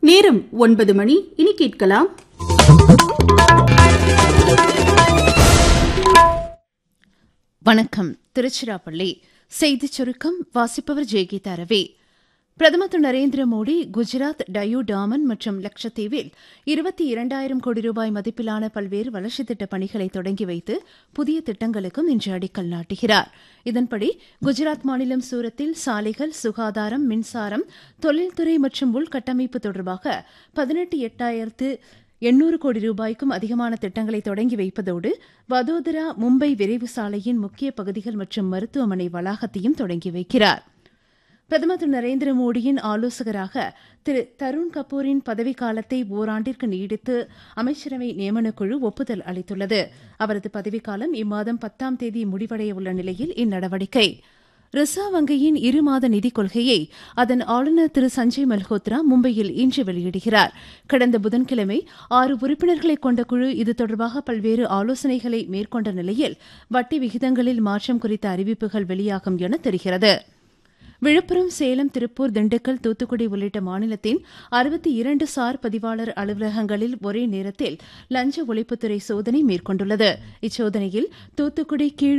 நேரம் ஒன்பது மணி இனி கேட்கலாம் வணக்கம் திருச்சிராப்பள்ளி செய்திச் சுருக்கம் வாசிப்பவர் ஜெயகீதா ரவி பிரதமர் திரு நரேந்திர மோடி குஜராத் டயூ டாமன் மற்றும் லட்சத்தீவில் இருபத்தி இரண்டாயிரம் கோடி ரூபாய் மதிப்பிலான பல்வேறு வளர்ச்சித் திட்டப் பணிகளை தொடங்கி வைத்து புதிய திட்டங்களுக்கும் இன்று அடிக்கல் நாட்டுகிறார் இதன்படி குஜராத் மாநிலம் சூரத்தில் சாலைகள் சுகாதாரம் மின்சாரம் தொழில்துறை மற்றும் உள்கட்டமைப்பு தொடர்பாக பதினெட்டு எட்டாயிரத்து எண்ணூறு கோடி ரூபாய்க்கும் அதிகமான திட்டங்களை தொடங்கி வைப்பதோடு வதோதரா மும்பை விரைவு சாலையின் முக்கிய பகுதிகள் மற்றும் மருத்துவமனை வளாகத்தையும் தொடங்கி வைக்கிறார் பிரதமர் திரு நரேந்திர மோடியின் ஆலோசகராக திரு தருண் கபூரின் பதவிக்காலத்தை ஓராண்டிற்கு நீடித்து அமைச்சரவை நியமனக்குழு ஒப்புதல் அளித்துள்ளது அவரது பதவிக்காலம் இம்மாதம் பத்தாம் தேதி முடிவடைய உள்ள நிலையில் இந்நடவடிக்கை ரிசர்வ் வங்கியின் இருமாத நிதிக் கொள்கையை அதன் ஆளுநர் திரு சஞ்சய் மல்ஹோத்ரா மும்பையில் இன்று வெளியிடுகிறார் கடந்த புதன்கிழமை ஆறு உறுப்பினர்களை கொண்ட குழு இது தொடர்பாக பல்வேறு ஆலோசனைகளை மேற்கொண்ட நிலையில் வட்டி விகிதங்களில் மாற்றம் குறித்த அறிவிப்புகள் வெளியாகும் என தெரிகிறது விழுப்புரம் சேலம் திருப்பூர் திண்டுக்கல் தூத்துக்குடி உள்ளிட்ட மாநிலத்தின் அறுபத்தி இரண்டு சார் பதிவாளர் அலுவலகங்களில் ஒரே நேரத்தில் லஞ்ச ஒழிப்புத்துறை சோதனை மேற்கொண்டுள்ளது இச்சோதனையில் தூத்துக்குடி கீழ்